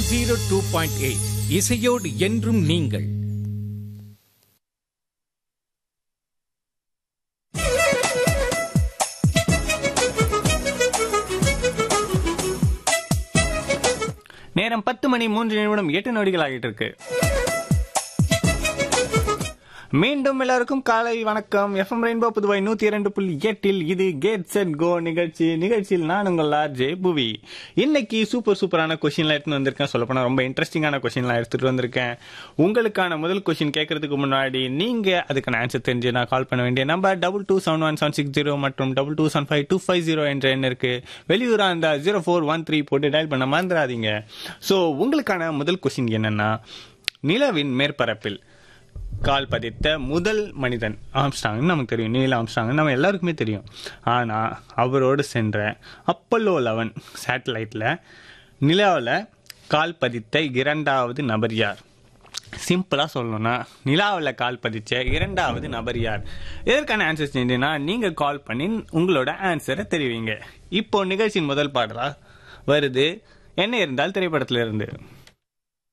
zero two point eight இசையோடு என்றும் நீங்கள் நேரம் பத்து மணி மூன்று நிமிடம் எட்டு நொடிகள் ஆகிட்டு இருக்கு மீண்டும் எல்லாருக்கும் காலை வணக்கம் எஃப்எம் ரெயின்போ புதுவை நூத்தி இரண்டு புள்ளி எட்டில் இது கேட் செட் கோ நிகழ்ச்சி நிகழ்ச்சியில் நான் உங்கள் ஆர்ஜே புவி இன்னைக்கு சூப்பர் சூப்பரான கொஸ்டின்லாம் எடுத்துட்டு வந்திருக்கேன் சொல்லப்போனா ரொம்ப இன்ட்ரெஸ்டிங்கான கொஸ்டின்லாம் எடுத்துட்டு வந்திருக்கேன் உங்களுக்கான முதல் கொஸ்டின் கேட்கறதுக்கு முன்னாடி நீங்க அதுக்கான ஆன்சர் தெரிஞ்சு நான் கால் பண்ண வேண்டிய number double two seven one seven six zero மற்றும் double two seven five two five zero என்ற எண் இருக்கு வெளியூரா அந்த ஜீரோ ஃபோர் ஒன் த்ரீ போட்டு டயல் பண்ண மறந்துடாதீங்க ஸோ உங்களுக்கான முதல் கொஸ்டின் என்னன்னா நிலவின் மேற்பரப்பில் கால் பதித்த முதல் மனிதன் ஆம்ஸ்டாங்னு நமக்கு தெரியும் நீல் ஆம்ஸ்டாங் நம்ம எல்லாருக்குமே தெரியும் ஆனால் அவரோடு சென்ற அப்பல்லோ லெவன் சேட்டலைட்டில் நிலாவில் கால் பதித்த இரண்டாவது நபர் யார் சிம்பிளாக சொல்லணும்னா நிலாவில் கால் பதிச்ச இரண்டாவது நபர் யார் இதற்கான ஆன்சர் செஞ்சீங்கன்னா நீங்கள் கால் பண்ணி உங்களோட ஆன்சரை தெரிவிங்க இப்போ நிகழ்ச்சியின் முதல் பாடலா வருது என்ன இருந்தால் திரைப்படத்துல இருந்து